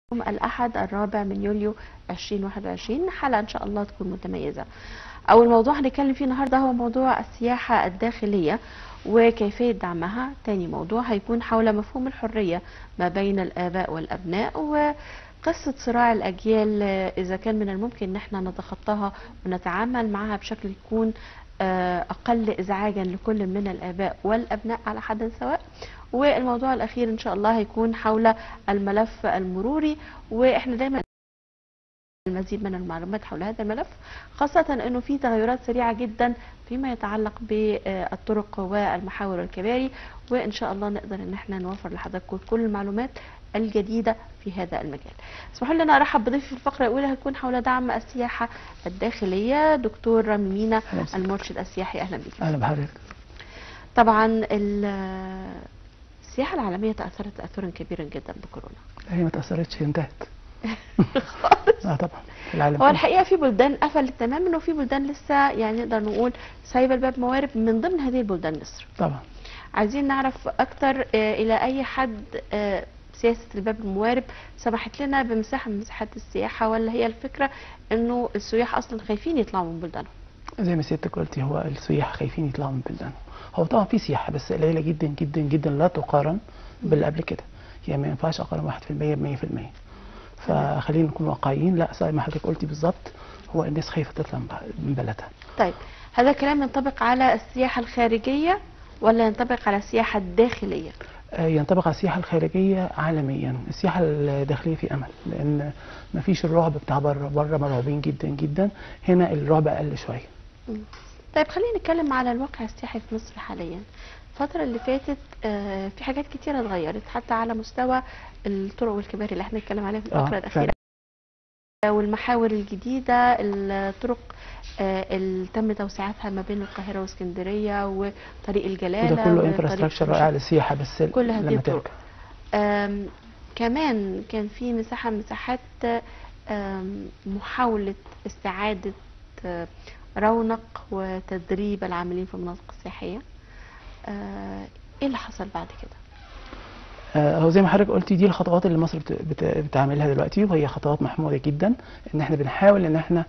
يوم الأحد الرابع من يوليو 2021 حلقة إن شاء الله تكون متميزة أول موضوع هنتكلم فيه النهاردة هو موضوع السياحة الداخلية وكيفية دعمها تاني موضوع هيكون حول مفهوم الحرية ما بين الآباء والأبناء وقصة صراع الأجيال إذا كان من الممكن أن احنا نتخطاها ونتعامل معها بشكل يكون آه، أقل إزعاجا لكل من الآباء والأبناء على حد سواء والموضوع الأخير إن شاء الله هيكون حول الملف المروري وإحنا دايما المزيد من المعلومات حول هذا الملف خاصة أنه في تغيرات سريعة جدا فيما يتعلق بالطرق والمحاور والكباري وإن شاء الله نقدر أن احنا نوفر لحضراتكم كل المعلومات الجديدة في هذا المجال اسمحوا لنا أرحب بضيفي في الفقرة الأولى هتكون حول دعم السياحة الداخلية دكتور رامي مينا أهلا وسهلا. المرشد السياحي أهلا بك اهلا بحضرتك طبعا ال- السياحة العالمية تأثرت تأثرا كبيرا جدا بكورونا هي ما تاثرتش هي انتهت خالص اه طبعا في العالم هو كله. الحقيقة في بلدان قفلت تماما وفي بلدان لسه يعني نقدر نقول سايبة الباب موارب من ضمن هذه البلدان مصر طبعا عايزين نعرف أكتر آه، إلى أي حد آه، سياسة الباب الموارب سمحت لنا بمساحة من مساحات السياحة ولا هي الفكرة إنه السياح أصلا خايفين يطلعوا من بلدانهم زي ما سيادتك قلتي هو السياح خايفين يطلعوا من بلدانهم هو طبعا في سياحه بس قليله جدا جدا جدا لا تقارن باللي قبل كده يعني ما ينفعش اقارن 1% ب 100% فخلينا نكون واقعيين لا زي ما حضرتك قلتي بالظبط هو الناس خايفه تطلع من ب- من بلدها طيب هذا الكلام ينطبق على السياحة الخارجية ولا ينطبق على السياحة الداخلية؟ آه، ينطبق على السياحه الخارجيه عالميا السياحه الداخليه في امل لان ما فيش الرعب بتاع بره بره مرعوبين جدا جدا هنا الرعب اقل شويه مم. طيب خلينا نتكلم على الواقع السياحي في مصر حاليا الفترة اللي فاتت آه، في حاجات كتيرة اتغيرت حتى على مستوى الطرق والكباري اللي احنا بنتكلم عليها في آه، الفقرة الأخيرة والمحاور الجديدة الطرق آه، اللي تم توسعتها ما بين القاهرة واسكندرية وطريق الجلالة وده كله وطريق انفراستراكشر رائع للسياحه بس كل هذه لما الطرق. ترجع آم، كمان كان في مساحة من مساحات آم، محاولة استعادة آه، رونق وتدريب العاملين في المناطق السياحية آه، ايه اللي حصل بعد كده؟ آه، هو زي ما حضرتك قلتي دي الخطوات اللي مصر بت- بت- بتعملها دلوقتي وهي خطوات محموده جدا ان احنا بنحاول ان احنا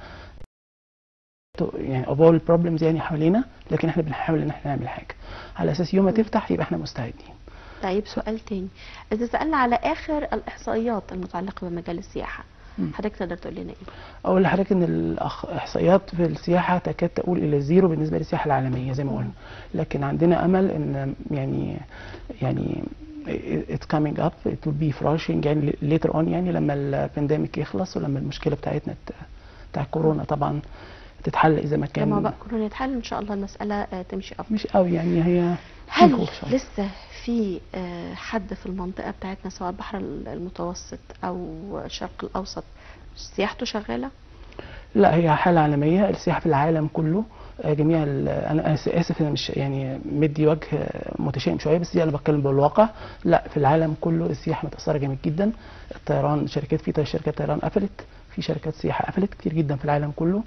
تو- يعني افول البروبلمز يعني حوالينا لكن احنا بنحاول ان احنا نعمل حاجه على اساس يوم ما تفتح يبقى احنا مستعدين طيب سؤال تاني إذا سألنا على آخر الإحصائيات المتعلقة بمجال السياحة مم. حضرتك تقدر تقول لنا ايه؟ اقول لحضرتك ان الاحصائيات في السياحه تكاد تقول الى زيرو بالنسبه للسياحه العالميه زي ما قلنا لكن عندنا امل ان يعني يعني it's coming up it will be flourishing يعني later on يعني لما البانديميك يخلص ولما المشكله بتاعتنا ت- بتاع كورونا طبعا تتحل اذا ما لما كان بقى كورونا يتحل ان شاء الله المسألة آه، تمشي أفضل مش قوي يعني هي هل خوف شوية. لسه في آه، حد في المنطقة بتاعتنا سواء البحر المتوسط أو الشرق الأوسط سياحته شغالة؟ لا هي حالة عالمية السياحة في العالم كله آه، جميع ال- انا آس- اسف انا مش يعني مدي وجه آه، متشائم شويه بس دي انا بتكلم بالواقع لا في العالم كله السياحه متاثره جامد جدا الطيران شركات في شركات طيران قفلت في شركات سياحه قفلت كتير جدا في العالم كله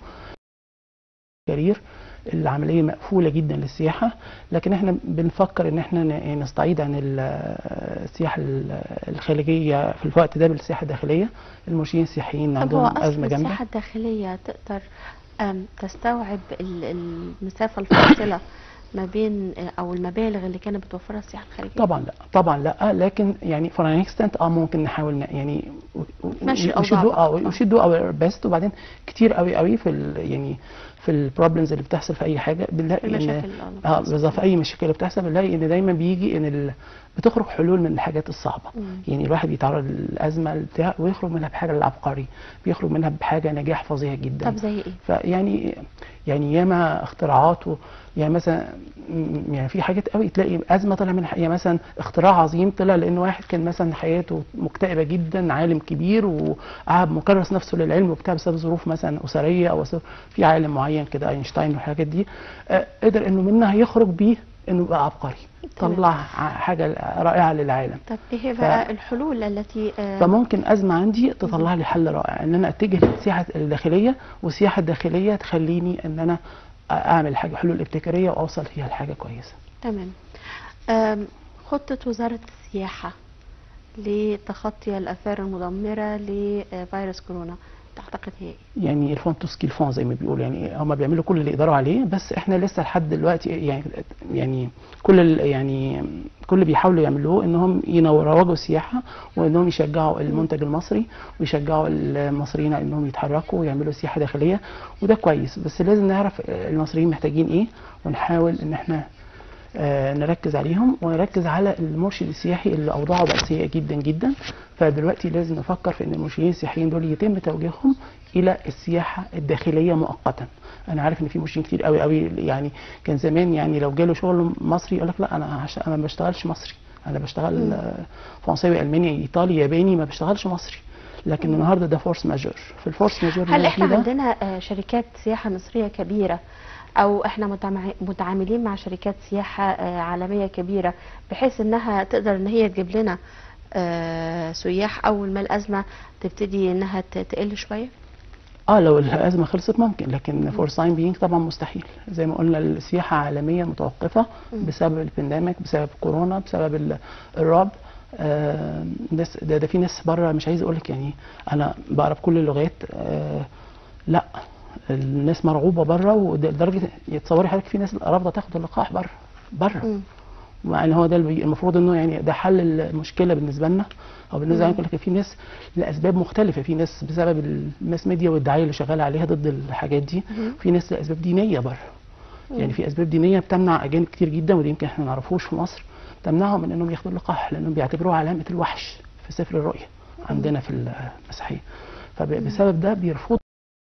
كارير العمليه مقفوله جدا للسياحه لكن احنا بنفكر ان احنا ن- نستعيد عن ال- السياحه ال- الخارجيه في الوقت ده بالسياحه الداخليه المرشدين السياحيين طب هو عندهم أصل ازمه جامده السياحة الداخلية تقدر آم، تستوعب ال- المسافة الفاصلة ما بين آه، أو المبالغ اللي كانت بتوفرها السياحة الخارجية؟ طبعا لا طبعا لا لكن يعني فور ان اكستنت اه ممكن نحاول ن- يعني ماشي الأوضاع وشدوا اه بقى. وشدوا اور بيست وبعدين كتير قوي قوي في ال يعني في البروبلمز اللي بتحصل في اي حاجه بنلاقي ان المشاكل اه اه بالظبط في اي مشكله اللي بتحصل بنلاقي ان دايما بيجي ان ال... بتخرج حلول من الحاجات الصعبه مم. يعني الواحد بيتعرض للازمه بتاع ويخرج منها بحاجه العبقري بيخرج منها بحاجه نجاح فظيع جدا طب زي ايه؟ فيعني يعني ياما اختراعات و يعني مثلا م- يعني في حاجات قوي تلاقي ازمه طلع من يعني مثلا اختراع عظيم طلع لان واحد كان مثلا حياته مكتئبه جدا عالم كبير وقعد مكرس نفسه للعلم وبتاع بسبب ظروف مثلا اسريه او بسبب- في عالم معين كده اينشتاين والحاجات دي آه، قدر انه منها يخرج بيه انه يبقى عبقري تمام. طلع ع- حاجه رائعه للعالم طب ايه هي بقى الحلول التي آه، فممكن ازمه عندي تطلع لي حل رائع ان انا اتجه للسياحه الداخليه والسياحه الداخليه تخليني ان انا اعمل حاجه حلول ابتكاريه واوصل فيها لحاجه كويسه تمام آم، خطة وزارة السياحة لتخطي الاثار المدمره لفيروس كورونا تعتقد هي ايه؟ يعني الفون توسكي الفون زي ما بيقولوا يعني هم بيعملوا كل اللي يقدروا عليه بس احنا لسه لحد دلوقتي يعني يعني كل ال- يعني كل اللي بيحاولوا يعملوه انهم يروجوا السياحه وانهم يشجعوا المنتج المصري ويشجعوا المصريين انهم يتحركوا ويعملوا سياحه داخليه وده كويس بس لازم نعرف المصريين محتاجين ايه ونحاول ان احنا آه، نركز عليهم ونركز على المرشد السياحي اللي اوضاعه بقت سيئه جدا جدا فدلوقتي لازم نفكر في ان المرشدين السياحيين دول يتم توجيههم الى السياحه الداخليه مؤقتا انا عارف ان في مرشدين كتير قوي قوي يعني كان زمان يعني لو جاله شغل مصري يقول لك لا انا هش- انا ما بشتغلش مصري انا بشتغل آه، فرنساوي الماني ايطالي ياباني ما بشتغلش مصري لكن النهارده ده فورس ماجور في الفورس ماجور اللي هل أنا احنا فيه ده- عندنا آه، شركات سياحه مصريه كبيره او احنا متمع- متعاملين مع شركات سياحه آه، عالميه كبيره بحيث انها تقدر ان هي تجيب لنا آه، سياح اول ما الازمه تبتدي انها ت- تقل شويه اه لو الازمه خلصت ممكن لكن فور ساين بينج طبعا مستحيل زي ما قلنا السياحه عالميا متوقفه مم. بسبب البانديميك بسبب كورونا بسبب ال- الرعب آه ناس ده, ده في ناس بره مش عايز اقول لك يعني انا بعرف كل اللغات آه لا الناس مرعوبه بره ولدرجه يتصوري حضرتك في ناس رافضه تاخد اللقاح بره بره مم. مع ان هو ده اللي بي- المفروض انه يعني ده حل المشكله بالنسبه لنا او بالنسبه لنا لكن في ناس لاسباب مختلفه في ناس بسبب الماس ميديا والدعايه اللي شغاله عليها ضد الحاجات دي مم. في ناس لاسباب دينيه بره يعني في اسباب دينيه بتمنع اجانب كتير جدا ودي يمكن احنا ما نعرفوش في مصر تمنعهم من انهم ياخدوا اللقاح لانهم بيعتبروه علامه الوحش في سفر الرؤيا عندنا في المسيحيه فبسبب ده بيرفض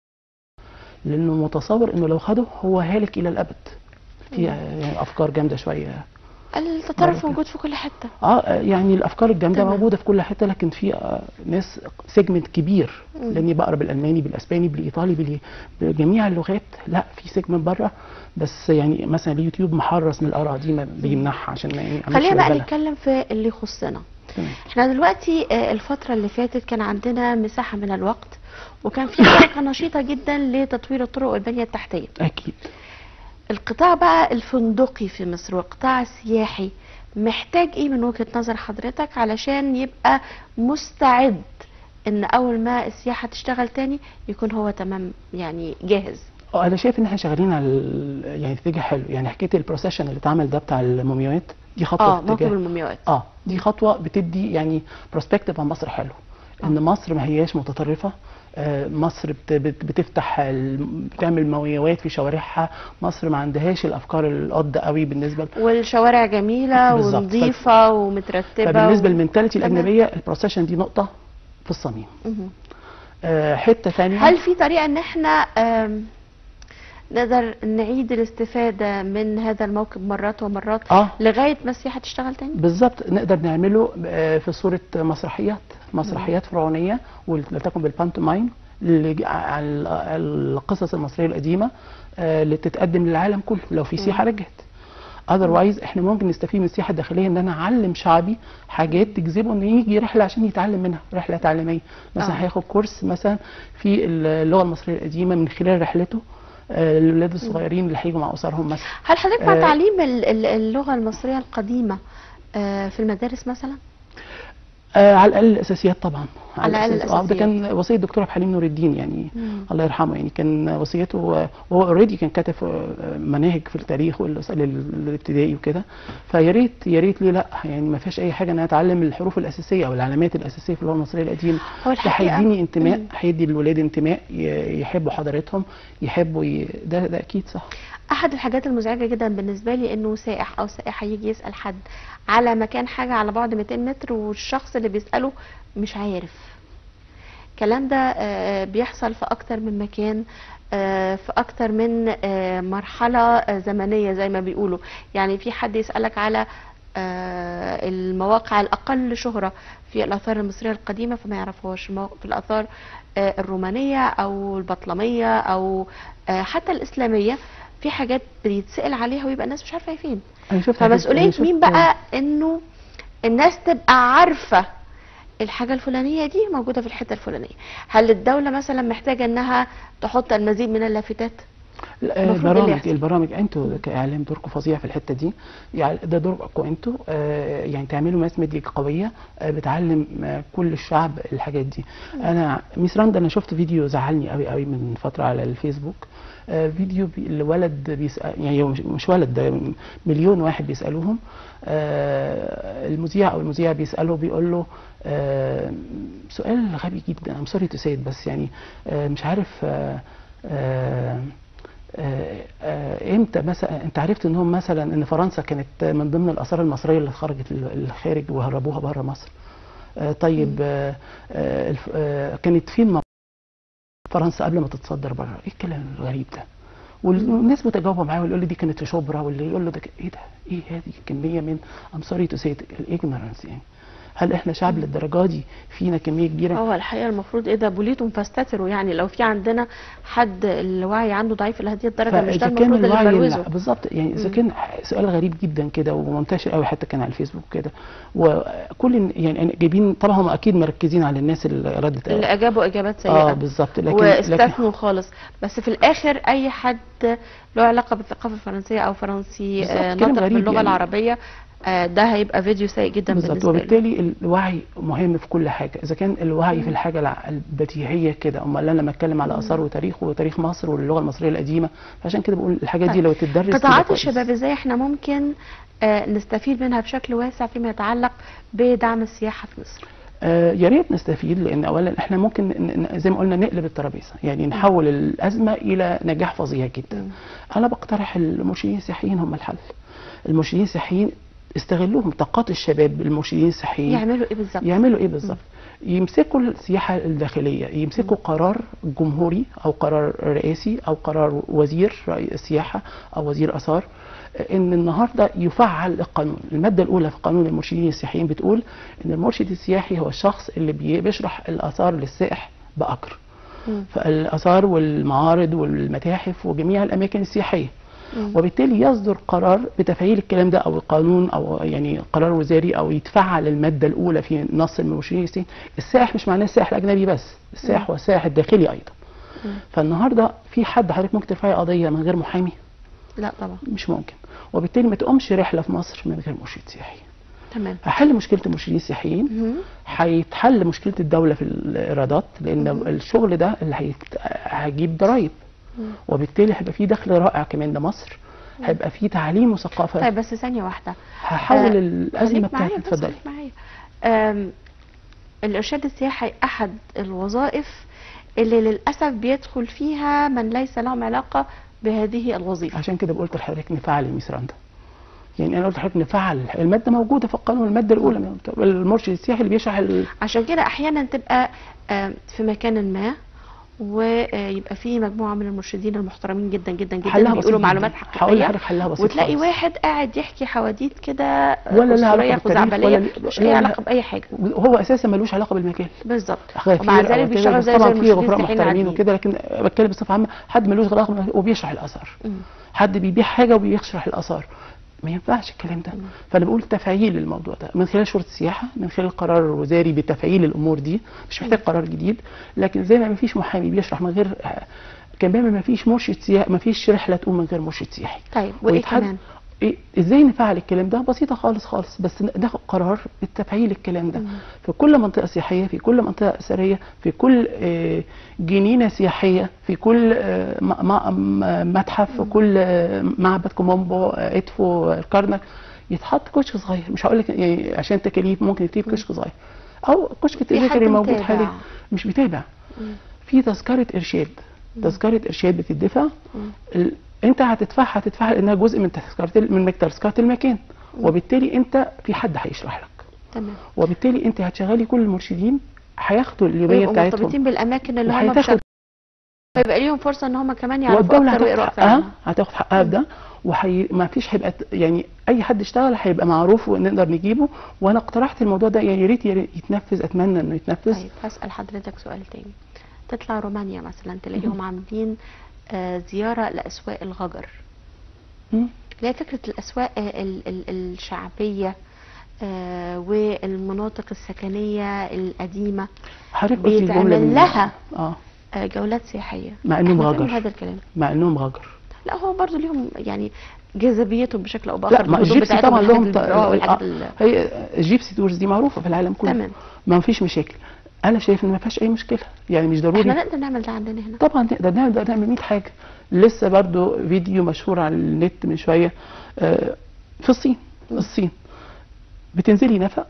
لانه متصور انه لو خده هو هالك الى الابد في يعني افكار جامده شويه التطرف بركة. موجود في كل حته اه يعني الافكار الجامده تمام. موجوده في كل حته لكن في آه، ناس سيجمنت كبير مم. لاني بقرا بالالماني بالاسباني بالايطالي بال- بجميع اللغات لا في سيجمنت بره بس يعني مثلا اليوتيوب محرص من الاراء دي ما بيمنعها عشان ما يعملش خلينا بقى بلبلة. نتكلم في اللي يخصنا تمام. احنا دلوقتي آه، الفترة اللي فاتت كان عندنا مساحة من الوقت وكان في حركة نشيطة جدا لتطوير الطرق والبنية التحتية اكيد القطاع بقى الفندقي في مصر والقطاع السياحي محتاج ايه من وجهة نظر حضرتك علشان يبقى مستعد ان اول ما السياحة تشتغل تاني يكون هو تمام يعني جاهز اه انا شايف ان احنا شغالين على ال- يعني اتجاه حلو يعني حكايه البروسيشن اللي اتعمل ده بتاع المومياوات دي خطوه اه في موكب اتجاه المومياوات اه دي خطوه بتدي يعني بروسبكتيف عن مصر حلو ان مصر ما هياش متطرفه آه، مصر بت- بت- بتفتح ال- بتعمل مويوات في شوارعها مصر ما عندهاش الافكار القد قوي بالنسبه ل- والشوارع جميلة بالظبط. ونظيفة ومترتبة فبالنسبه و... للمنتاليتي تمام. الاجنبيه البروسيشن دي نقطه في الصميم مهم. آه، حته ثانيه هل في طريقة ان احنا آم، نقدر نعيد الاستفادة من هذا الموكب مرات ومرات اه لغاية ما السياحة تشتغل تاني؟ بالظبط نقدر نعمله آه، في صوره مسرحيات مسرحيات فرعونيه ولتكن بالبانتومايم اللي ج- على القصص المصريه القديمه آه، اللي تتقدم للعالم كله لو في سياحه رجعت اذروايز احنا ممكن نستفيد من السياحه الداخليه ان انا اعلم شعبي حاجات تجذبه انه يجي رحله عشان يتعلم منها رحله تعليميه مثلا آه. هياخد كورس مثلا في اللغه المصريه القديمه من خلال رحلته آه، للولاد الصغيرين اللي هيجوا مع اسرهم مثلا هل حضرتك مع آه. تعليم ال- ال- اللغة المصرية القديمة آه، في المدارس مثلا؟ آه على الاقل الاساسيات طبعا على الأقل الأساس- آه، ده الأساسيات. كان وصيه الدكتور عبد الحليم نور الدين يعني مم. الله يرحمه يعني كان وصيته آه، وهو اوريدي كان كاتب آه، مناهج في التاريخ وال- لل- للابتدائي وكده فيا ريت يا ريت ليه لا يعني ما فيش اي حاجه ان انا اتعلم الحروف الاساسيه او العلامات الاساسيه في اللغه المصريه القديمه هو ده الحقيقة- هيديني انتماء مم. هيدي الولاد انتماء ي- يحبوا حضارتهم يحبوا ي... ده ده اكيد صح احد الحاجات المزعجه جدا بالنسبه لي انه سائح او سائحه يجي يسال حد على مكان حاجه على بعد 200 متر والشخص اللي بيساله مش عارف الكلام ده آه، بيحصل في اكتر من مكان آه، في اكتر من آه، مرحله آه، زمنيه زي ما بيقولوا يعني في حد يسالك على آه، المواقع الاقل شهره في الاثار المصريه القديمه فما يعرفهاش المو- في الاثار آه، الرومانيه او البطلميه او آه، حتى الاسلاميه في حاجات بيتسال عليها ويبقى الناس مش عارفه هي فين انا شفت حاجات- فمسؤوليه أنا شفت- مين بقى انه الناس تبقى عارفه الحاجه الفلانيه دي موجوده في الحته الفلانيه هل الدوله مثلا محتاجه انها تحط المزيد من اللافتات لا، المفروض إيه اللي البرامج يحصل؟ البرامج انتوا كاعلام دوركم فظيع في الحته دي يعني ده دوركم انتوا آه، يعني تعملوا ماس ميديا قويه آه، بتعلم آه، كل الشعب الحاجات دي انا ميس راندا انا شفت فيديو زعلني قوي قوي من فتره على الفيسبوك آه، فيديو بي- الولد بيسأل يعني هو مش- مش ولد ده مليون واحد بيسالوهم آه، المذيع او المذيع بيساله بيقول له آه، سؤال غبي جدا ام سوري تو بس يعني آه، مش عارف آه، آه، آه، آه، امتى مثلا انت عرفت انهم مثلا ان فرنسا كانت من ضمن الاثار المصريه اللي خرجت لل- للخارج وهربوها بره مصر آه، طيب آه، آه، الف- آه، كانت فين م- فرنسا قبل ما تتصدر بره ايه الكلام الغريب ده والناس متجاوبه معاه واللي يقول لي دي كانت في شبرا واللي يقول له ده ك- ايه ده ايه هذه كميه من ام سوري تو سي الاجنورنس يعني هل احنا شعب للدرجه دي فينا كميه كبيره هو الحقيقه المفروض ايه ده بوليتم فاستتروا يعني لو في عندنا حد الوعي عنده ضعيف لهذه الدرجه مش ده فإذا كان المفروض اللي الوعي نبروزه لا، بالظبط يعني اذا كان سؤال غريب جدا كده ومنتشر قوي حتى كان على الفيسبوك كده وكل يعني أنا جايبين طبعا هم اكيد مركزين على الناس اللي ردت اللي اجابوا اجابات سيئه اه بالظبط لكن لكن واستثنوا خالص بس في الاخر اي حد له علاقه بالثقافه الفرنسيه او فرنسي بالظبط، آه، كلام ناطق غريب باللغه يعني. العربيه آه، ده هيبقى فيديو سيء جدا بالظبط بالنسبه له وبالتالي الوعي مهم في كل حاجه اذا كان الوعي في الحاجه الع- البديهيه كده امال انا لما اتكلم على اثار وتاريخ وتاريخ مصر واللغه المصريه القديمه عشان كده بقول الحاجات دي طيب. لو تدرس تبقى قطاعات كويس. الشباب ازاي احنا ممكن آه، نستفيد منها بشكل واسع فيما يتعلق بدعم السياحه في مصر آه، يا ريت نستفيد لان اولا احنا ممكن ن- ن- زي ما قلنا نقلب الترابيزه يعني نحول الازمه الى نجاح فظيع جدا مم. انا بقترح المرشدين السياحيين هم الحل المرشدين السياحيين استغلوهم طاقات الشباب المرشدين السياحيين يعملوا ايه بالظبط يعملوا ايه بالظبط يمسكوا السياحه الداخليه يمسكوا قرار جمهوري او قرار رئاسي او قرار وزير رئي- السياحه او وزير اثار ان النهارده يفعل القانون الماده الاولى في قانون المرشدين السياحيين بتقول ان المرشد السياحي هو الشخص اللي بي- بيشرح الاثار للسائح باجر مم. فالاثار والمعارض والمتاحف وجميع الاماكن السياحيه مم. وبالتالي يصدر قرار بتفعيل الكلام ده او قانون او يعني قرار وزاري او يتفعل الماده الاولى في نص المرشدين السياحيين السائح مش معناه السائح الاجنبي بس السائح هو السائح الداخلي ايضا مم. فالنهارده في حد حضرتك ممكن ترفعي قضيه من غير محامي لا طبعا مش ممكن وبالتالي ما تقومش رحله في مصر من غير مرشد سياحي تمام هحل مشكله المرشدين السياحيين مم. هيتحل مشكله الدوله في الايرادات لان الشغل ده اللي هيت- هيجيب ضرايب مم. وبالتالي هيبقى في دخل رائع كمان لمصر هيبقى في تعليم وثقافه طيب بس ثانيه واحده هحول آه، الازمه خليك معايا بتاعتي بس، اتفضلي خليك معايا آم، الإرشاد السياحي أحد الوظائف اللي للأسف بيدخل فيها من ليس لهم علاقة بهذه الوظيفة عشان كده قلت لحضرتك نفعل الميس راندا يعني انا قلت لحضرتك نفعل الماده موجوده في القانون الماده الاولى من المرشد السياحي اللي بيشرح ال... عشان كده أحيانا تبقى آم، في مكان ما ويبقى في مجموعة من المرشدين المحترمين جدا جدا جدا حلها بسيط بيقولوا جداً. معلومات هقول حقيقية لحضرتك حلها بسيط وتلاقي خالص. واحد قاعد يحكي حواديت كده ولا لها أسطورية علاقة بالتاريخ خزعبلية ولا لي- مش لا أي لا. علاقة بأي حاجة هو اساسا ملوش علاقه بالمجال بالظبط غفير ومع أو ذلك كده، بيشتغلوا بس زي زي طبعا في المرشدين غفراء السياحيين محترمين العاديين. وكده لكن بتكلم بصفه عامه حد ملوش علاقه بالمجال وبيشرح الاثار مم. حد بيبيع حاجه وبيشرح الاثار ما ينفعش الكلام ده فانا بقول تفعيل الموضوع ده من خلال شرطه السياحه من خلال قرار وزاري بتفعيل الامور دي مش محتاج قرار جديد لكن زي ما ما فيش محامي بيشرح من غير كمان ما فيش مرشد سياحي ما فيش رحله تقوم من غير مرشد سياحي طيب وإيه ويتحد- كمان؟ إيه ازاي نفعل الكلام ده بسيطه خالص خالص بس ناخد قرار بتفعيل الكلام ده في كل منطقه سياحيه في كل منطقه اثريه في كل آه، جنينه سياحيه في كل آه، م- م- م- متحف في كل آه، معبد كومومبو آه، ادفو الكرنك يتحط كشك صغير مش هقول لك يعني عشان تكاليف ممكن يكتب كشك صغير او كشك في حد التذاكر الموجود متابع. حاليا مش بيتابع في تذكره ارشاد تذكره ارشاد بتدفع ال... انت هتدفعها هتدفعها لانها جزء من تذكره ال- من تذكره المكان وبالتالي انت في حد هيشرح لك تمام وبالتالي انت هتشغلي كل المرشدين هياخدوا اليوميه ويبقوا بتاعتهم مرتبطين بالاماكن اللي هم وهتاخد بشغل فيبقى ليهم فرصه ان هم كمان يعرفوا والدوله اكتر هتاخد ويقروا اكتر حقها عنها. هتاخد حقها بده وحي... ما فيش هيبقى ت- يعني اي حد اشتغل هيبقى معروف ونقدر نجيبه وانا اقترحت الموضوع ده يعني يا ريت يا ريت يتنفذ اتمنى انه يتنفذ طيب هسال حضرتك سؤال تاني تطلع رومانيا مثلا تلاقيهم عاملين آه، زياره لاسواق الغجر مم. اللي هي فكره الاسواق آه، ال- ال- الشعبيه آه، والمناطق السكنيه القديمه حضرتك قلتي الجمله بيتعمل من لها اه آه، جولات سياحيه مع انهم إحنا فاهم غجر هذا الكلام مع انهم غجر لا هو برضه ليهم يعني جاذبيتهم بشكل او لا باخر ما بالهدوء الجيبسي بتاعتهم طبعا والحاجات لهم اللي بيبيعوها والحاجات آه، ال- هي الجيبسي تورز دي معروفه في العالم كله تمام ما فيش مشاكل انا شايف ان ما فيهاش اي مشكله يعني مش ضروري احنا نقدر نعمل ده عندنا هنا طبعا نقدر نعمل نقدر نعمل 100 حاجه لسه برضو فيديو مشهور على النت من شويه آه، في الصين الصين بتنزلي نفق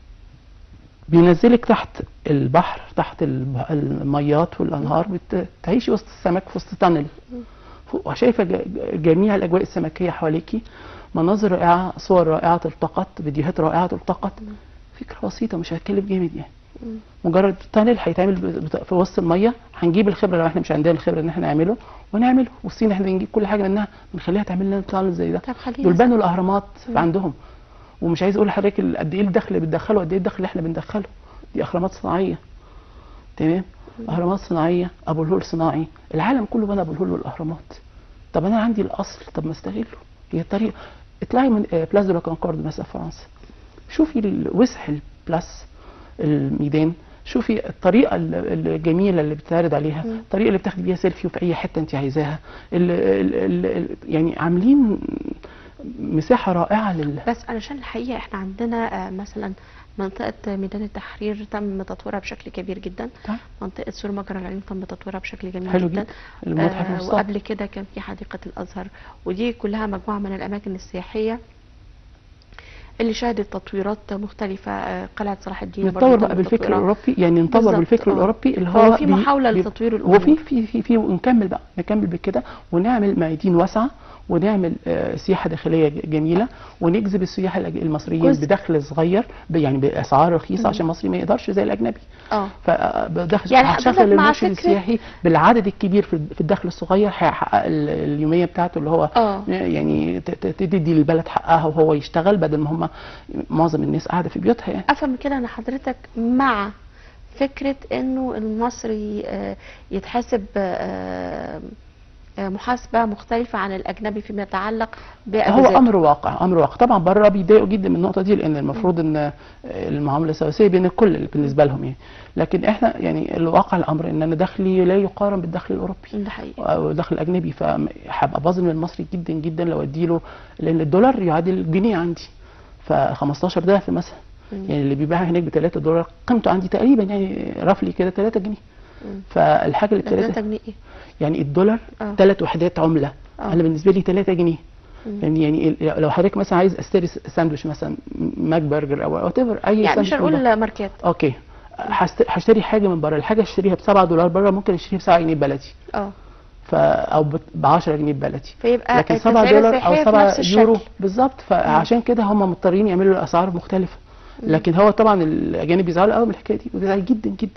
بينزلك تحت البحر تحت الب- الميات والانهار بت- تعيشي وسط السمك في وسط تانل فوق- شايفه ج- جميع الاجواء السمكيه حواليكي مناظر رائعه صور رائعه تلتقط فيديوهات رائعه تلتقط فكره بسيطه مش هتكلف جامد يعني مم. مجرد تانل هيتعمل ب- بت- في وسط الميه هنجيب الخبره لو احنا مش عندنا الخبره ان احنا نعمله ونعمله والصين احنا بنجيب كل حاجه منها بنخليها تعمل لنا تانل زي ده طب خلينا دول بنوا الاهرامات مم. عندهم ومش عايز اقول لحضرتك ال- قد ايه الدخل اللي بتدخله قد ايه الدخل اللي احنا بندخله دي اهرامات صناعيه تمام اهرامات صناعيه ابو الهول صناعي العالم كله بنى ابو الهول والاهرامات طب انا عندي الاصل طب ما استغله هي الطريقه اطلعي من آه، بلاس دو لا كونكورد مثلا في فرنسا شوفي ال- وسح البلاس الميدان شوفي الطريقه ال- الجميله اللي بتعرض عليها مم. الطريقه اللي بتاخدي بيها سيلفي في اي حته انت عايزاها ال ال ال ال يعني عاملين مساحه رائعه لل بس علشان الحقيقه احنا عندنا آه، مثلا منطقه ميدان التحرير تم تطويرها بشكل كبير جدا طيب. منطقه سور مجرى العيون تم تطويرها بشكل جميل حلو جدا جدا المتحف آه المصطاد وقبل كده كان في حديقه الازهر ودي كلها مجموعه من الاماكن السياحيه اللي شهدت تطويرات مختلفه آه، قلعه صلاح الدين برضه نتطور تم بقى بالفكر تطويرها. الاوروبي يعني نطور بالظبط، بالفكر آه. الاوروبي اللي هو هو في بي- محاولة بي- لتطوير هو الأمور. في في في في ونكمل بقى نكمل بكده ونعمل ميادين واسعه ونعمل آه، سياحه داخليه ج- جميله ونجذب السياح الأج- المصريين جزء. بدخل صغير ب- يعني باسعار رخيصه مم. عشان المصري ما يقدرش زي الاجنبي اه فبدخل يعني هشغل حضرتك مع المرشد فكرة- السياحي بالعدد الكبير في في الدخل الصغير هيحقق ال- اليوميه بتاعته اللي هو اه يعني ت- ت- تدي للبلد حقها وهو يشتغل بدل ما هم معظم الناس قاعده في بيوتها يعني افهم من كده ان حضرتك مع فكره انه المصري آه، يتحاسب آه، آه، محاسبه مختلفه عن الاجنبي فيما يتعلق هو بأجازاته. امر واقع امر واقع طبعا بره بيتضايقوا جدا من النقطه دي لان المفروض ان المعامله سواسيه بين الكل بالنسبه لهم يعني لكن احنا يعني الواقع الامر ان انا دخلي لا يقارن بالدخل الاوروبي ده حقيقي او الدخل الاجنبي فهبقى بظلم المصري جدا جدا لو اديله لان الدولار يعادل الجنيه عندي ف 15 ضعف مثلا مم. يعني اللي بيبيعها هناك ب 3 دولار قيمته عندي تقريبا يعني رفلي كده 3 جنيه مم. فالحاجه اللي ب ده 3 3 جنيه ايه؟ يعني الدولار اه ثلاث وحدات عمله آه. انا بالنسبه لي 3 جنيه مم. يعني يعني لو حضرتك مثلا عايز اشتري ساندوتش مثلا ماك برجر او وات ايفر اي يعني مش ساندوتش من بره. هنقول ماركات اوكي هست- هشتري حاجه من بره الحاجه اشتريها ب 7 دولار بره ممكن اشتريها ب 7 جنيه بلدي اه ف او ب 10 جنيه بلدي فيبقى لكن 7 التسعيرة دولار او السياحية في 7 نفس يورو الشكل. بالظبط فعشان كده هم مضطرين يعملوا الاسعار مختلفه لكن هو طبعا الاجانب بيزعلوا قوي من الحكايه دي وبيزعل جدا جدا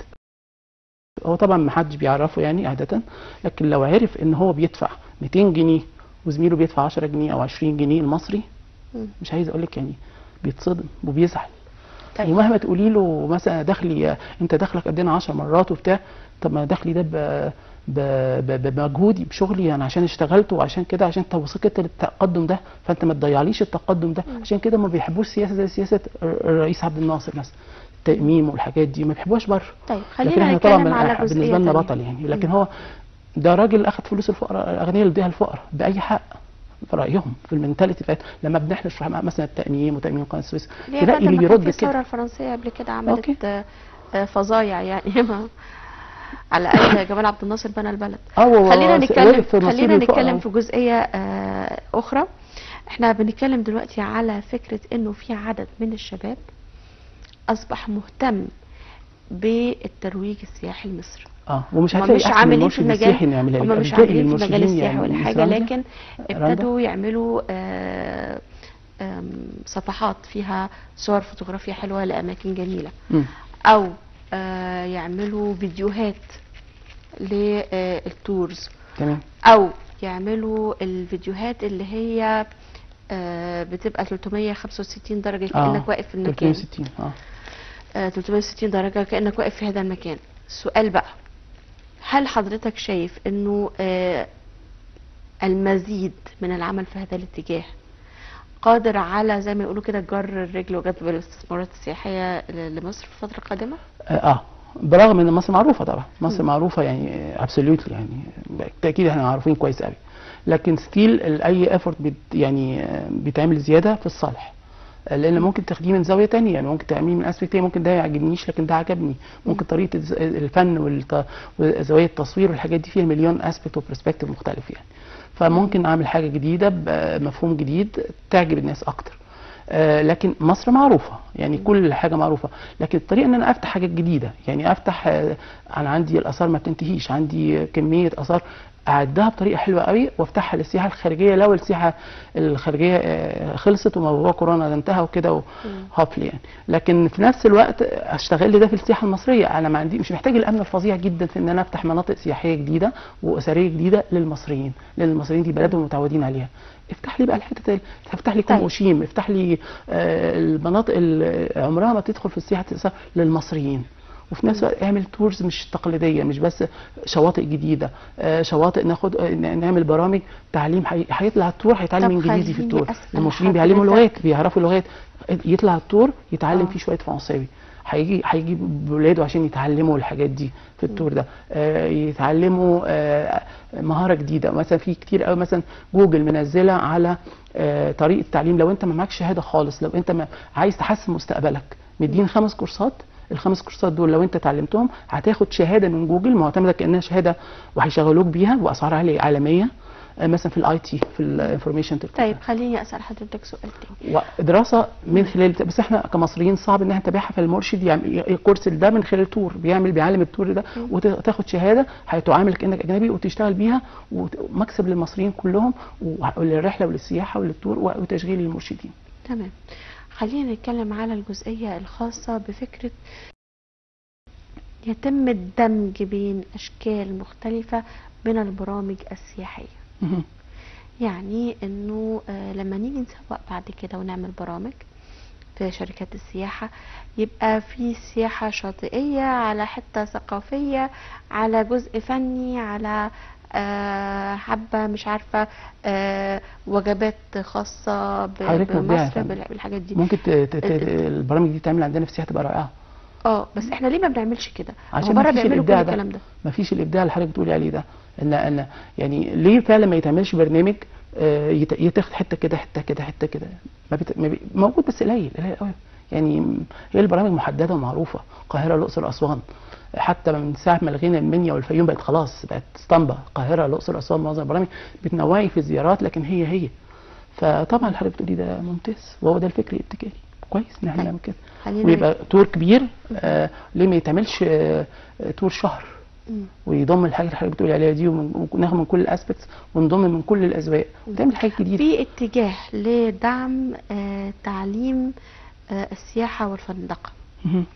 هو طبعا ما حدش بيعرفه يعني عاده لكن لو عرف ان هو بيدفع 200 جنيه وزميله بيدفع 10 جنيه او 20 جنيه المصري مم. مش عايز اقول لك يعني بيتصدم وبيزعل طيب ومهما تقولي له مثلا دخلي انت دخلك قدنا 10 مرات وبتاع طب ما دخلي ده ب- ب- ب- بمجهودي بشغلي انا عشان اشتغلت وعشان كده عشان انت وصلت للتقدم ده فانت ما تضيعليش التقدم ده عشان كده ما بيحبوش سياسه زي سياسه الرئيس عبد الناصر مثلا التأميم والحاجات دي ما بيحبوهاش بره طيب لكن خلينا احنا طبعا نتكلم بن- على جزئيه بالنسبه لنا تانية. بطل يعني لكن هو ده راجل اخذ فلوس الفقراء الاغنياء اللي اديها الفقراء باي حق في رايهم في المنتاليتي بتاعت لما بنحنش مثلا التاميم وتامين قناه السويس ليه يا تلاقي فندم اللي ما كان بيرد في الثوره كده الفرنسيه قبل كده أوكي. عملت آه، آه، فظايع يعني ما على الاقل جمال عبد الناصر بنى البلد اه خلينا نتكلم وقف في مصير خلينا الفقراء. نتكلم في جزئيه آه، اخرى احنا بنتكلم دلوقتي على فكره انه في عدد من الشباب اصبح مهتم بالترويج السياحي لمصر اه ومش هم هتلاقي مش احسن عاملين من في المرشد المجال السياحي انه يعملها هم لك. مش هتلاقي عاملين في مجال المرشدين السياحه يعني ولا مس حاجه رمزة، لكن رندا. ابتدوا يعملوا آه، آم، صفحات فيها صور فوتوغرافية حلوة لأماكن جميلة مم. أو آه، يعملوا فيديوهات للتورز تمام أو يعملوا الفيديوهات اللي هي آه، بتبقى 365 درجة آه، كأنك واقف في المكان 360 اه آه، 360 درجة كأنك واقف في هذا المكان السؤال بقى هل حضرتك شايف انه آه، المزيد من العمل في هذا الاتجاه قادر على زي ما يقولوا كده جر الرجل وجذب الاستثمارات السياحية ل- لمصر في الفترة القادمة؟ اه برغم ان مصر معروفه طبعا مصر معروفه يعني ابسوليوتلي يعني بالتاكيد احنا معروفين كويس قوي لكن ستيل اي ايفورت بت يعني آه، بيتعمل زياده في الصالح آه، لان ممكن تاخديه من زاويه تانية يعني ممكن تعمليه من اسبكت تاني ممكن ده يعجبنيش لكن ده عجبني ممكن طريقه الز- الفن والت- وزوايا التصوير والحاجات دي فيها مليون اسبكت وبرسبكتيف مختلف يعني فممكن اعمل حاجه جديده بمفهوم جديد تعجب الناس اكتر آه، لكن مصر معروفه يعني كل حاجه معروفه لكن الطريقه ان انا افتح حاجات جديده يعني افتح آه، انا عندي الاثار ما بتنتهيش عندي كميه اثار اعدها بطريقه حلوه قوي وافتحها للسياحه الخارجيه لو السياحه الخارجيه آه، خلصت وموضوع كورونا ده انتهى وكده وهابل يعني لكن في نفس الوقت اشتغل ده في السياحه المصريه انا ما عندي مش محتاج الامن الفظيع جدا في ان انا افتح مناطق سياحيه جديده واثريه جديده للمصريين لان المصريين دي بلدهم متعودين عليها افتح لي بقى الحته ال- افتح لي طيب. كوموشيم افتح لي آه، المناطق اللي عمرها ما تدخل في السياحه الإثار للمصريين وفي نفس الوقت اعمل تورز مش تقليديه مش بس شواطئ جديده آه، شواطئ ناخد آه، ن- نعمل برامج تعليم هي- هيطلع التور هيتعلم طب انجليزي في خليني التور أسأل المصريين بيعلموا حضرتك. لغات بيعرفوا لغات يطلع التور يتعلم آه. فيه شويه فرنساوي هيجي هيجي بولاده عشان يتعلموا الحاجات دي في التور ده آه، يتعلموا آه، مهاره جديده مثلا في كتير قوي مثلا جوجل منزله على آه، طريقه تعليم لو انت ما معكش شهاده خالص لو انت ما عايز تحسن مستقبلك مدين خمس كورسات الخمس كورسات دول لو انت اتعلمتهم هتاخد شهاده من جوجل معتمده كانها شهاده وهيشغلوك بيها باسعار عاليه عالميه آه، مثلا في الاي تي في الانفورميشن طيب خليني اسال حضرتك سؤال تاني ودراسه من خلال بس احنا كمصريين صعب ان احنا نتابعها فالمرشد يعمل الكورس ده من خلال تور بيعمل بيعلم التور ده وتاخد شهاده هتعامل كانك اجنبي وتشتغل بيها ومكسب للمصريين كلهم وللرحله وللسياحه وللتور وتشغيل المرشدين تمام خلينا نتكلم على الجزئية الخاصة بفكرة يتم الدمج بين أشكال مختلفة من البرامج السياحية مهم. يعني انه آه، لما نيجي نسوق بعد كده ونعمل برامج في شركات السياحة يبقى في سياحة شاطئية على حتة ثقافية على جزء فني على آه، حبة مش عارفة آه، وجبات خاصة ب- حضرتك مبدعة يا بمصر فندم. بال- بالحاجات دي ممكن ت- ت- ت- البرامج دي تعمل عندنا في السياحه تبقى رائعه اه بس احنا ليه ما بنعملش كده؟ عشان هو بره مفيش بيعملوا كل الإبداع ده. الكلام ده ما فيش الابداع اللي حضرتك بتقولي عليه ده ان ان يعني ليه فعلا ما يتعملش برنامج آه، يت- يتاخد حته كده حته كده حته كده ما بت... ما بي... موجود بس قليل قليل قوي يعني م- هي البرامج محدده ومعروفه القاهره الاقصر اسوان حتى من ساعه ما لغينا المنيا والفيوم بقت خلاص بقت اسطمبه القاهره الاقصر اسوان معظم البرامج بتنوعي في الزيارات لكن هي هي فطبعا اللي حضرتك بتقولي ده ممتاز وهو ده الفكر الابتكاري كويس ان احنا طيب. نعمل كده خلينا ويبقى تور كبير آه ليه ما يتعملش آه آه، تور شهر مم. ويضم الحاجه اللي حضرتك بتقولي عليها دي ومن- وناخد من كل الاسبكتس ونضم من كل الاذواق وتعمل حاجه جديده في اتجاه لدعم آه، تعليم آه، السياحة والفندقة مهم.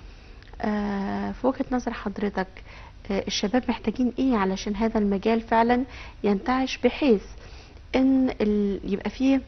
آه، في وجهة نظر حضرتك آه، الشباب محتاجين ايه علشان هذا المجال فعلا ينتعش بحيث ان ال... يبقى فيه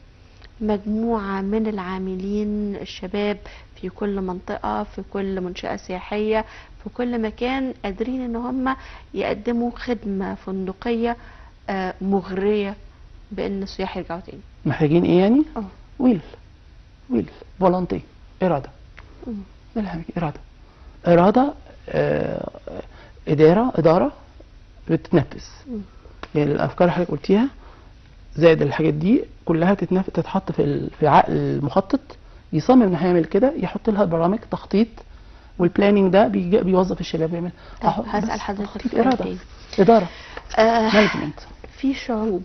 مجموعة من العاملين الشباب في كل منطقة في كل منشأة سياحية في كل مكان قادرين ان هم يقدموا خدمة فندقية آه، مغرية بان السياح يرجعوا تاني محتاجين ايه يعني؟ اه ويل ويل فولنتي اراده مم. ده الأهم كده، اراده اراده آه اداره اداره بتتنفذ مم. يعني الافكار اللي حضرتك قلتيها زائد الحاجات دي كلها تتنف... تتحط في ال... في عقل المخطط يصمم انه هيعمل كده يحط لها برامج تخطيط والبلاننج ده بيجي... بيوظف الشباب يعمل طيب أهو هسأل بس حضرتك تخطيط سؤال اراده تاني. اداره آه، مانجمنت في شعوب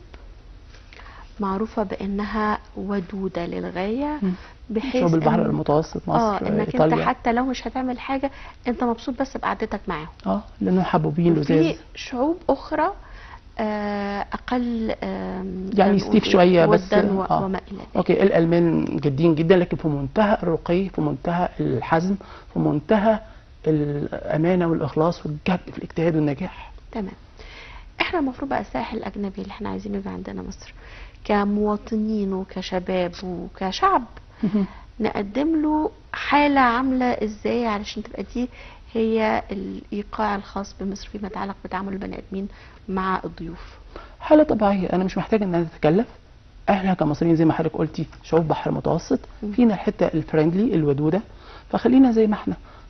معروفة بأنها ودودة للغاية مم. بحيث شعوب البحر إن- المتوسط مصر اه انك ايطاليا انت حتى لو مش هتعمل حاجة انت مبسوط بس بقعدتك معاهم اه لانهم حبوبين لزاز في شعوب اخرى آه، اقل آم، يعني زي ما ستيف نقول شويه بس ودا و- آه. وما الى ذلك اوكي الالمان جادين جدا لكن في منتهى الرقي في منتهى الحزم في منتهى الامانه والاخلاص والجهد في الاجتهاد والنجاح تمام احنا المفروض بقى الساحل الاجنبي اللي احنا عايزينه يبقى عندنا مصر كمواطنين وكشباب وكشعب نقدم له حالة عاملة ازاي علشان تبقى دي هي الايقاع الخاص بمصر فيما يتعلق بتعامل البني ادمين مع الضيوف حاله طبيعيه انا مش محتاج ان انا اتكلف احنا كمصريين زي ما حضرتك قلتي شعوب بحر متوسط مم. فينا الحته الفريندلي الودوده فخلينا زي ما احنا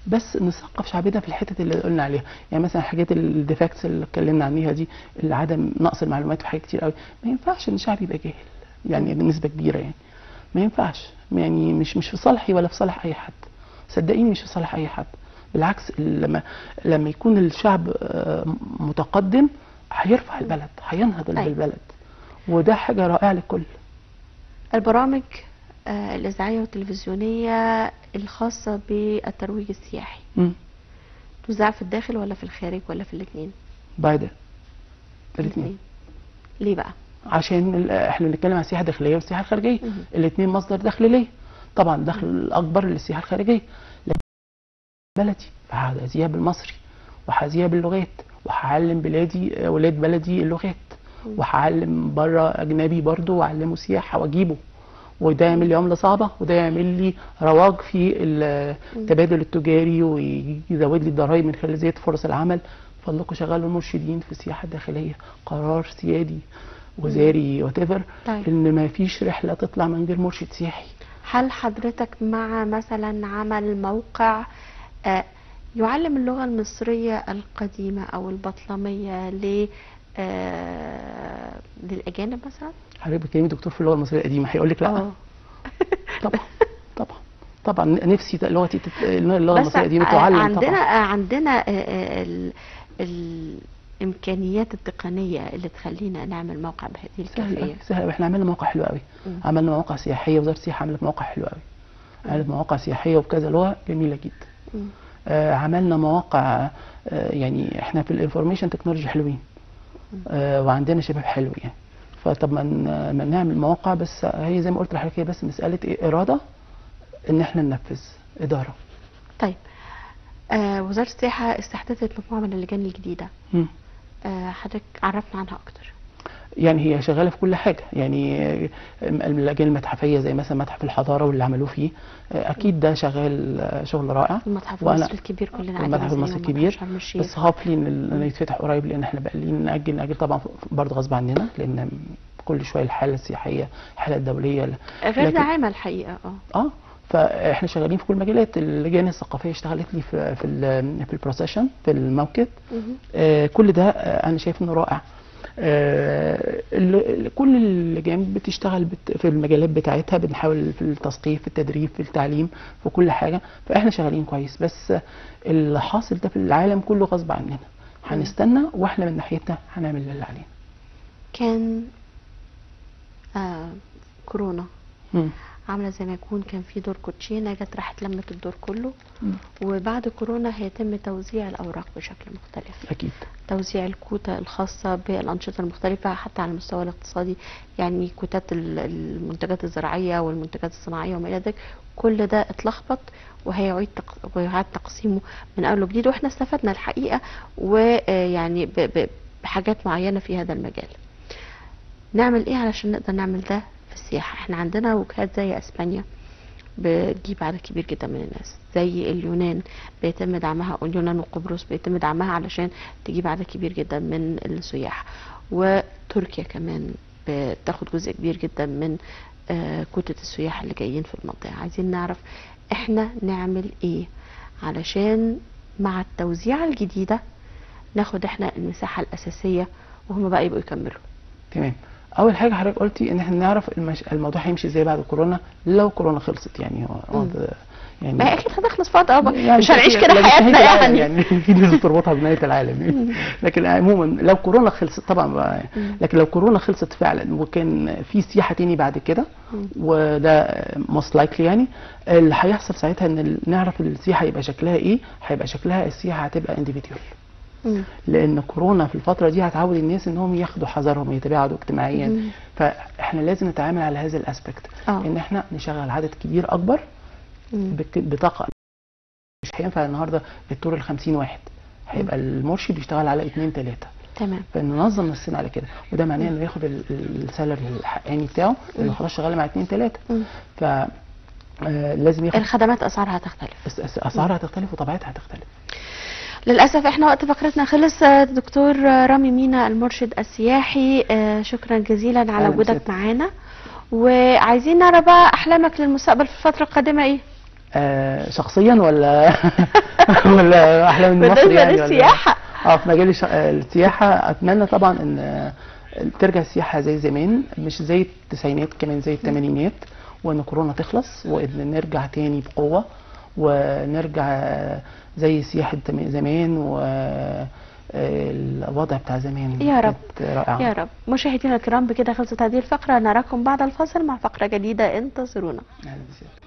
بس نثقف شعبنا في الحتت اللي قلنا عليها يعني مثلا حاجات الديفكتس اللي اتكلمنا عنها دي اللي عدم نقص المعلومات في حاجات كتير قوي ما ينفعش ان الشعب يبقى جاهل يعني بنسبه كبيره يعني ما ينفعش يعني مش مش في صالحي ولا في صالح اي حد صدقيني مش في صالح اي حد بالعكس لما لما يكون الشعب آه، متقدم هيرفع البلد هينهض أيوة. بالبلد وده حاجه رائعه للكل البرامج آه، الإذاعية والتلفزيونية الخاصة بالترويج السياحي مم. توزع في الداخل ولا في الخارج ولا في الاثنين؟ بايدن الاثنين ليه بقى؟ عشان ال- احنا بنتكلم عن السياحه الداخليه والسياحه الخارجيه مهم. الاثنين مصدر دخل ليه طبعا الدخل الاكبر للسياحه الخارجيه لكن بلدي فهذيها بالمصري وهذيها باللغات وهعلم بلادي ولاد بلدي اللغات وهعلم بره اجنبي برضه واعلمه سياحه واجيبه وده يعمل لي عمله صعبه وده يعمل لي رواج في التبادل التجاري ويزود لي الضرائب من خلال زياده فرص العمل فضلكم شغلوا المرشدين في السياحه الداخليه قرار سيادي وزاري وات طيب. ان ما فيش رحله تطلع من غير مرشد سياحي هل حضرتك مع مثلا عمل موقع آه، يعلم اللغة المصرية القديمة أو البطلمية ل آه، للأجانب مثلا؟ حضرتك بتكلمي دكتور في اللغه المصريه القديمه هيقول لك لا آه. طبعا طبعا طبعا نفسي لغتي تت... اللغه بس المصريه القديمه ع- تعلم عندنا طبعا عندنا آه، آه، ال- الإمكانيات التقنية اللي تخلينا نعمل موقع بهذه سهل الكيفية أوي، سهل أوي. احنا عملنا موقع حلو قوي مم. عملنا مواقع سياحيه وزاره السياحه عملت موقع حلو قوي عملت مواقع سياحيه وبكذا لغه جميله جدا مم. آه عملنا مواقع آه يعني احنا في الانفورميشن تكنولوجي حلوين آه وعندنا شباب حلو يعني فطب ما ن- ما نعمل مواقع بس هي زي ما قلت لحضرتك هي بس مساله ايه اراده ان احنا ننفذ اداره طيب آه وزارة السياحة استحدثت مجموعة من اللجان الجديدة مم. آه حضرتك عرفنا عنها أكتر يعني هي شغاله في كل حاجه يعني آه، اللجان المتحفيه زي مثلا متحف الحضاره واللي عملوه فيه آه، اكيد ده شغال آه، شغل رائع المتحف وأنا- المصري الكبير كلنا قاعدين المتحف زيه، المصري ومتحف الكبير شرم الشيخ بس هابلي ان ال- انه يتفتح قريب لان احنا بقالين ناجل ناجل طبعا برضه غصب عننا لان كل شويه الحاله السياحيه الحاله الدوليه غير لكن- داعمة الحقيقة اه اه فاحنا شغالين في كل المجالات اللجان الثقافيه اشتغلت لي في في ال- في البروسيشن في الموكب مهم. آه كل ده آه انا شايف انه رائع آه ال- ال- كل اللجان بتشتغل بت في المجالات بتاعتها بنحاول في التثقيف في التدريب في التعليم في كل حاجه فاحنا شغالين كويس بس آه، اللي حاصل ده في العالم كله غصب عننا هنستنى واحنا من ناحيتنا هنعمل اللي علينا كان آه كورونا مم. عاملة زي ما يكون كان في دور كوتشينة جت راحت لمت الدور كله مم. وبعد كورونا هيتم توزيع الأوراق بشكل مختلف اكيد توزيع الكوتا الخاصة بالأنشطة المختلفة حتى على المستوى الاقتصادي يعني كوتات ال- المنتجات الزراعية والمنتجات الصناعية وما إلى ذلك كل ده اتلخبط وهيعيد تق- ويعاد تقسيمه من أول وجديد وإحنا استفدنا الحقيقة ويعني ب- ب- بحاجات معينة في هذا المجال نعمل إيه علشان نقدر نعمل ده في السياحة إحنا عندنا وجهات زي أسبانيا بتجيب عدد كبير جدا من الناس زي اليونان بيتم دعمها اليونان وقبرص بيتم دعمها علشان تجيب عدد كبير جدا من السياح وتركيا كمان بتاخد جزء كبير جدا من آه، كتلة السياح اللي جايين في المنطقة عايزين نعرف احنا نعمل ايه علشان مع التوزيعة الجديدة ناخد احنا المساحة الأساسية وهم بقى يبقوا يكملوا تمام اول حاجه حضرتك قلتي ان احنا نعرف المش... الموضوع هيمشي ازاي بعد كورونا لو كورونا خلصت يعني هو مم. هو- يعني ما هي اكيد هتخلص في وقت أقرب. يعني مش هنعيش في- كده لكن حياتنا نهاية العالم يعني يعني في ناس بتربطها بنهايه العالم يعني. لكن عموما لو كورونا خلصت طبعا بقى مم. لكن لو كورونا خلصت فعلا وكان في سياحه تاني بعد كده مم. وده موست لايكلي يعني اللي هيحصل ساعتها ان ال- نعرف السياحه يبقى شكلها ايه هيبقى شكلها السياحه هتبقى انديفيديوال مم. لان كورونا في الفتره دي هتعود الناس انهم ياخدوا حذرهم يتباعدوا اجتماعيا مم. فاحنا لازم نتعامل على هذا الاسبكت آه. ان احنا نشغل عدد كبير اكبر مم. بك- بطاقه مش هينفع النهارده الدور ال 50 واحد هيبقى المرشد بيشتغل على اثنين ثلاثه تمام فننظم نفسنا على كده وده معناه انه ياخد ال- ال- السالري الحقاني بتاعه لانه خلاص شغال مع اثنين ثلاثه مم. ف آه، لازم ياخد الخدمات اسعارها هتختلف أس- أس- اسعارها هتختلف وطبيعتها هتختلف للاسف احنا وقت فقرتنا خلص آه، دكتور آه، رامي مينا المرشد السياحي آه، شكرا جزيلا على أهلا وجودك بسيادتك. معانا وعايزين نعرف بقى احلامك للمستقبل في الفتره القادمه ايه آه شخصيا ولا ولا احلام من مصر بالنسبه يعني ولا- للسياحه اه في مجال الش- آه، السياحه اتمنى طبعا ان آه، ترجع السياحه زي زمان مش زي التسعينات كمان زي الثمانينات وان كورونا تخلص وان نرجع تاني بقوه ونرجع آه، زي سياحه تم- زمان و آه، الوضع بتاع زمان يا رب. كانت رائعه يا رب مشاهدينا الكرام بكده خلصت هذه الفقره نراكم بعد الفاصل مع فقره جديده انتظرونا أهلا وسهلا.